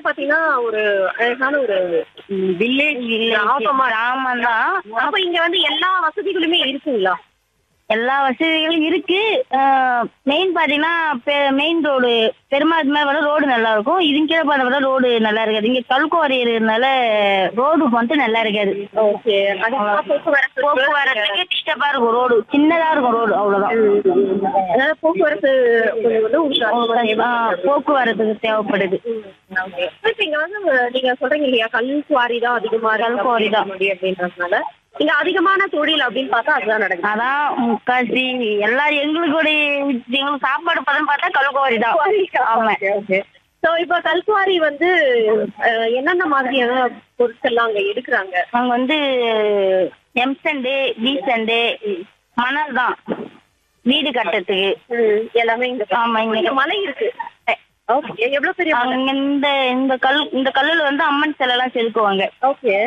பாத்தீங்கன்னா ஒரு அழகான ஒரு வில்லேஜ் கிராமமா கிராமம் தான் அப்ப இங்க வந்து எல்லா வசதிகளுமே இருக்குங்களா எல்லா வசதிகளும் இருக்கு மெயின் பாத்தீங்கன்னா மெயின் ரோடு பெருமாள் மேல வர ரோடு நல்லா இருக்கும் இது கீழே பார்த்த வர ரோடு நல்லா இருக்காது இங்க கல்குவாரி இருக்கிறதுனால ரோடு மட்டும் நல்லா இருக்காது ஓகே போக்குவரத்து போக்குவரத்துக்கு டிஸ்டர்பா இருக்கும் ரோடு சின்னதா இருக்கும் ரோடு அவ்வளவுதான் அதாவது போக்குவரத்து கொஞ்சம் வந்து உங்களுக்கு அதிகமா ஆ, போக்குவரத்துக்கு தேவைப்படுது இப்ப இங்க வந்து நீங்க சொல்றீங்க இல்லையா கல் குவாரி தான் அதிகமா இருக்கு கல்குவாரி தான். அப்படி அப்படின்றதுனால இங்க அதிகமான தொழில் அப்படின்னு பார்த்தா அதுதான் நடக்குது அதான் முக்காசி எல்லாரும் எங்களுக்கு எங்களுக்கு சாப்பாடு பதம் பார்த்தா கல்குவாரி தான் ஆமா சோ இப்ப கல்குவாரி வந்து அஹ், என்னென்ன மாதிரியான பொருட்கள்லாம் அங்க எடுக்கிறாங்க அங்க வந்து எம்சண்டு பீசண்டு மணல் தான் வீடு கட்டுறதுக்கு எல்லாமே இங்க ஆமா, இங்க. இங்க மலை இருக்கு ஓகே எவ்வளவு பெரிய மலை அங்க இந்த இந்த கல் இந்த கல்லுல வந்து அம்மன் சிலை எல்லாம் செதுக்குவாங்க ஓகே